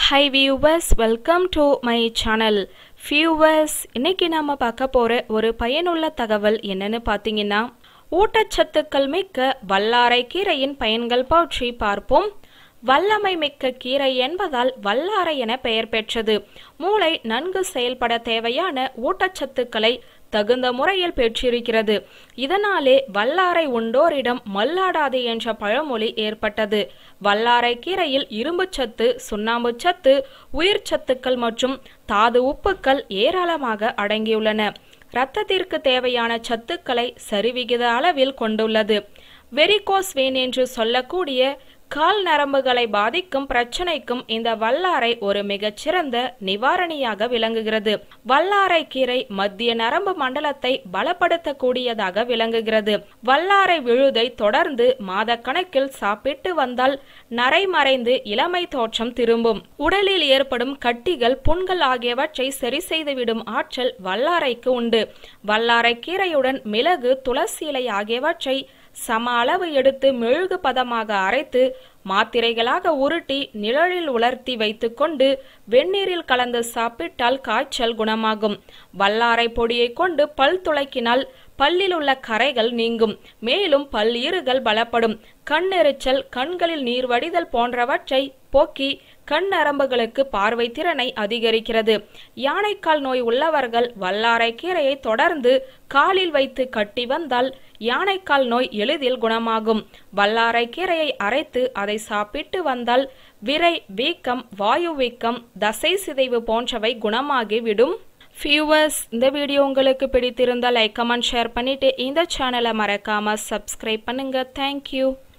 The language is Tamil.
high viewers welcome to my channel viewers இன்னைக்கு நாம பார்க்க போற ஒரு பயனுள்ள தகவல் என்னன்னு பார்த்தீங்கன்னா ஊட்டச்சத்துக்கள் மிக்க வல்லாரை கீரையின் பயன்கள் பற்றி பார்ப்போம் வல்லமை மிக்க கீரை என்பதால் வல்லாரை என பெயர் பெற்றது மூளை நன்கு செயல்பட தேவையான ஊட்டச்சத்துக்களை தகுந்த முறையில் பெற்றிருக்கிறது இதனாலே வல்லாரை உண்டோரிடம் மல்லாடாது என்ற பழமொழி ஏற்பட்டது வல்லாரை கீரையில் இரும்புச்சத்து சுண்ணாம்புச்சத்து உயிர் சத்துக்கள் மற்றும் தாது உப்புக்கள் ஏராளமாக அடங்கியுள்ளன இரத்தத்திற்கு தேவையான சத்துக்களை சரிவிகித அளவில் கொண்டுள்ளது வெரிகோஸ் வெயின் என்று சொல்லக்கூடிய கால் நரம்புகளை பாதிக்கும் பிரச்சனைக்கும் இந்த வல்லாரை ஒரு மிகச்சிறந்த நிவாரணியாக விளங்குகிறது வல்லாரை கீரை மத்திய நரம்பு மண்டலத்தை பலப்படுத்தக்கூடியதாக விளங்குகிறது வல்லாரை விழுதை தொடர்ந்து மாத கணக்கில் சாப்பிட்டு வந்தால் நரை மறைந்து இளமை தோற்றம் திரும்பும் உடலில் ஏற்படும் கட்டிகள் புண்கள் ஆகியவற்றை சரி செய்துவிடும் ஆற்றல் வல்லாரைக்கு உண்டு வல்லாரை கீரையுடன் மிளகு துளசி இலை ஆகியவற்றை சம அளவு எடுத்து மெழுகு பதமாக அரைத்து மாத்திரைகளாக உருட்டி நிழலில் உலர்த்தி வைத்துக்கொண்டு வெந்நீரில் கலந்து சாப்பிட்டால் காய்ச்சல் குணமாகும் வல்லாரை பொடியை கொண்டு பல் துளைக்கினால் பல்லில் உள்ள கரைகள் நீங்கும் மேலும் பல் ஈறுகள் பலப்படும் கண்ணெரிச்சல் கண்களில் நீர் வடிதல் போன்றவற்றை போக்கி கண் நரம்புகளுக்கு பார்வை திறனை அதிகரிக்கிறது யானைக்கால் நோய் உள்ளவர்கள் வல்லாரை கீரையை தொடர்ந்து காலில் வைத்து கட்டி வந்தால் யானைக்கால் நோய் எளிதில் குணமாகும் வல்லாரை கீரையை அரைத்து அதை சாப்பிட்டு வந்தால் விரை வீக்கம் வாயு வீக்கம் தசை சிதைவு போன்றவை குணமாகி விடும் வியூவர்ஸ் இந்த வீடியோ உங்களுக்கு பிடித்திருந்தால் லைக் கமெண்ட் ஷேர் பண்ணிட்டு இந்த சேனலை மறக்காம சப்ஸ்கிரைப் பண்ணுங்க தேங்க்யூ